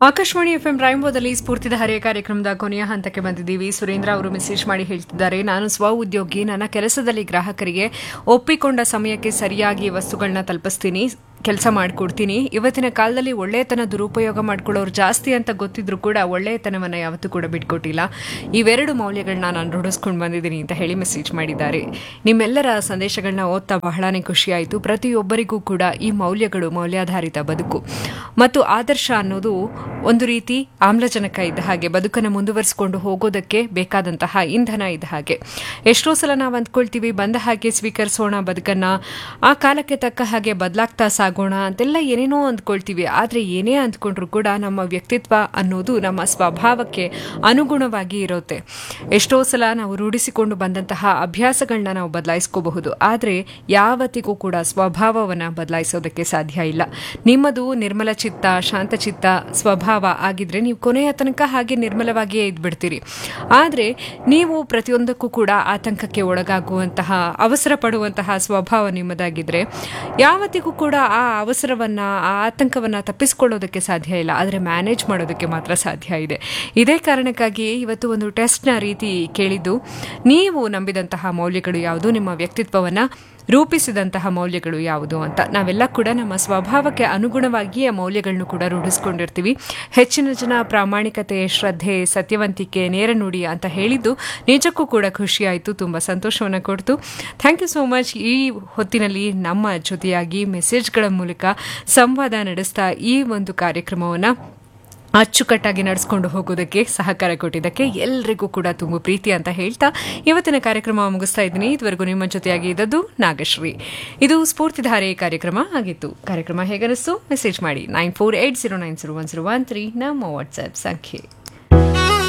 Akashvani FM ರಾಯಂಬೋದಲ್ಲಿ ಸ್ಫೂರ್ತಿಧಾರೆಯ ಕಾರ್ಯಕ್ರಮದ ಕೊನೆಯ ಹಂತಕ್ಕೆ ಬಂದಿದ್ದೀವಿ ಸುರೇಂದ್ರ ಅವರು ಮೆಸೇಜ್ ಮಾಡಿ ಹೇಳ್ತಿದ್ದಾರೆ ನಾನು ಸ್ವ ಉದ್ಯೋಗಿ ನನ್ನ ಕೆಲಸದಲ್ಲಿ ಗ್ರಾಹಕರಿಗೆ ಒಪ್ಪಿಕೊಂಡ ಸಮಯಕ್ಕೆ ಸರಿಯಾಗಿ ವಸ್ತುಗಳನ್ನ ತಲುಪಿಸ್ತೀನಿ ಕೆಲಸ ಮಾಡಿಕೊಡ್ತೀನಿ ಇವತ್ತಿನ ಕಾಲದಲ್ಲಿ ಒಳ್ಳೆಯತನ ದುರುಪಯೋಗ ಮಾಡ್ಕೊಳ್ಳೋರು ಜಾಸ್ತಿ ಅಂತ ಗೊತ್ತಿದ್ರು ಕೂಡ ಒಳ್ಳೆಯತನವನ್ನು ಯಾವತ್ತೂ ಕೂಡ ಬಿಟ್ಕೊಟ್ಟಿಲ್ಲ ಇವೆರಡು ಮೌಲ್ಯಗಳನ್ನ ನಾನು ರೂಢಿಸ್ಕೊಂಡು ಬಂದಿದ್ದೀನಿ ಅಂತ ಹೇಳಿ ಮೆಸೇಜ್ ಮಾಡಿದ್ದಾರೆ ನಿಮ್ಮೆಲ್ಲರ ಸಂದೇಶಗಳನ್ನ ಓದ್ತಾ ಬಹಳನೇ ಖುಷಿಯಾಯಿತು ಪ್ರತಿಯೊಬ್ಬರಿಗೂ ಕೂಡ ಈ ಮೌಲ್ಯಗಳು ಮೌಲ್ಯಾಧಾರಿತ ಬದುಕು ಮತ್ತು ಆದರ್ಶ ಅನ್ನೋದು ಒಂದು ರೀತಿ ಆಮ್ಲಜನಕ ಇದ್ದ ಹಾಗೆ ಬದುಕನ್ನು ಮುಂದುವರಿಸಿಕೊಂಡು ಹೋಗೋದಕ್ಕೆ ಬೇಕಾದಂತಹ ಇಂಧನ ಇದ್ದ ಹಾಗೆ ಎಷ್ಟೋ ಸಲ ನಾವು ಅಂದ್ಕೊಳ್ತೀವಿ ಬಂದ ಹಾಗೆ ಸ್ವೀಕರಿಸೋಣ ಬದುಕನ್ನ ಆ ಕಾಲಕ್ಕೆ ತಕ್ಕ ಹಾಗೆ ಬದಲಾಗ್ತಾ ಸಾಗೋಣ ಅಂತೆಲ್ಲ ಏನೇನೋ ಅಂದ್ಕೊಳ್ತೀವಿ ಆದರೆ ಏನೇ ಅಂದ್ಕೊಂಡ್ರು ಕೂಡ ನಮ್ಮ ವ್ಯಕ್ತಿತ್ವ ಅನ್ನೋದು ನಮ್ಮ ಸ್ವಭಾವಕ್ಕೆ ಅನುಗುಣವಾಗಿ ಇರುತ್ತೆ ಎಷ್ಟೋ ಸಲ ನಾವು ರೂಢಿಸಿಕೊಂಡು ಬಂದಂತಹ ಅಭ್ಯಾಸಗಳನ್ನ ನಾವು ಬದಲಾಯಿಸ್ಕೋಬಹುದು ಆದರೆ ಯಾವತ್ತಿಗೂ ಕೂಡ ಸ್ವಭಾವವನ್ನು ಬದಲಾಯಿಸೋದಕ್ಕೆ ಸಾಧ್ಯ ಇಲ್ಲ ನಿಮ್ಮದು ನಿರ್ಮಲ ಚಿತ್ತ ಶಾಂತಚಿತ್ತ ಸ್ವಭಾವ ಆಗಿದ್ರೆ ನೀವು ಕೊನೆಯ ತನಕ ಹಾಗೆ ನಿರ್ಮಲವಾಗಿಯೇ ಇದ್ಬಿಡ್ತೀರಿ ಆದರೆ ನೀವು ಪ್ರತಿಯೊಂದಕ್ಕೂ ಕೂಡ ಆತಂಕಕ್ಕೆ ಒಳಗಾಗುವಂತಹ ಅವಸರ ಪಡುವಂತಹ ಸ್ವಭಾವ ನಿಮ್ಮದಾಗಿದ್ರೆ ಯಾವತ್ತಿಗೂ ಕೂಡ ಆ ಅವಸರವನ್ನ ಆ ಆತಂಕವನ್ನ ತಪ್ಪಿಸ್ಕೊಳ್ಳೋದಕ್ಕೆ ಸಾಧ್ಯ ಇಲ್ಲ ಆದರೆ ಮ್ಯಾನೇಜ್ ಮಾಡೋದಕ್ಕೆ ಮಾತ್ರ ಸಾಧ್ಯ ಇದೆ ಇದೇ ಕಾರಣಕ್ಕಾಗಿ ಇವತ್ತು ಒಂದು ಟೆಸ್ಟ್ನ ರೀತಿ ಕೇಳಿದ್ದು ನೀವು ನಂಬಿದಂತಹ ಮೌಲ್ಯಗಳು ಯಾವುದು ನಿಮ್ಮ ವ್ಯಕ್ತಿತ್ವವನ್ನ ರೂಪಿಸಿದಂತಹ ಮೌಲ್ಯಗಳು ಯಾವುದು ಅಂತ ನಾವೆಲ್ಲ ಕೂಡ ನಮ್ಮ ಸ್ವಭಾವಕ್ಕೆ ಅನುಗುಣವಾಗಿಯೇ ಮೌಲ್ಯಗಳನ್ನು ಕೂಡ ರೂಢಿಸ್ಕೊಂಡಿರ್ತೀವಿ ಹೆಚ್ಚಿನ ಜನ ಪ್ರಾಮಾಣಿಕತೆ ಶ್ರದ್ಧೆ ಸತ್ಯವಂತಿಕೆ ನೇರ ನುಡಿ ಅಂತ ಹೇಳಿದ್ದು ನಿಜಕ್ಕೂ ಕೂಡ ಖುಷಿಯಾಯಿತು ತುಂಬ ಸಂತೋಷವನ್ನು ಕೊಡ್ತು ಥ್ಯಾಂಕ್ ಯು ಸೋ ಮಚ್ ಈ ಹೊತ್ತಿನಲ್ಲಿ ನಮ್ಮ ಜೊತೆಯಾಗಿ ಮೆಸೇಜ್ಗಳ ಮೂಲಕ ಸಂವಾದ ನಡೆಸ್ತಾ ಈ ಒಂದು ಕಾರ್ಯಕ್ರಮವನ್ನು ಅಚ್ಚುಕಟ್ಟಾಗಿ ನಡೆಸ್ಕೊಂಡು ಹೋಗೋದಕ್ಕೆ ಸಹಕಾರ ಕೊಟ್ಟಿದ್ದಕ್ಕೆ ಎಲ್ರಿಗೂ ಕೂಡ ತುಂಬ ಪ್ರೀತಿ ಅಂತ ಹೇಳ್ತಾ ಇವತ್ತಿನ ಕಾರ್ಯಕ್ರಮ ಮುಗಿಸ್ತಾ ಇದ್ದೀನಿ ಇದುವರೆಗೂ ನಿಮ್ಮ ಜೊತೆಯಾಗಿ ಇದ್ದದ್ದು ನಾಗಶ್ರೀ ಇದು ಸ್ಫೂರ್ತಿಧಾರೆ ಕಾರ್ಯಕ್ರಮ ಆಗಿತ್ತು ಕಾರ್ಯಕ್ರಮ ಹೇಗನಿಸ್ತು ಮೆಸೇಜ್ ಮಾಡಿ nine four eight zero nine zero one zero one three ನಮ್ಮ ವಾಟ್ಸ್ಆ್ಯಪ್ ಸಂಖ್ಯೆ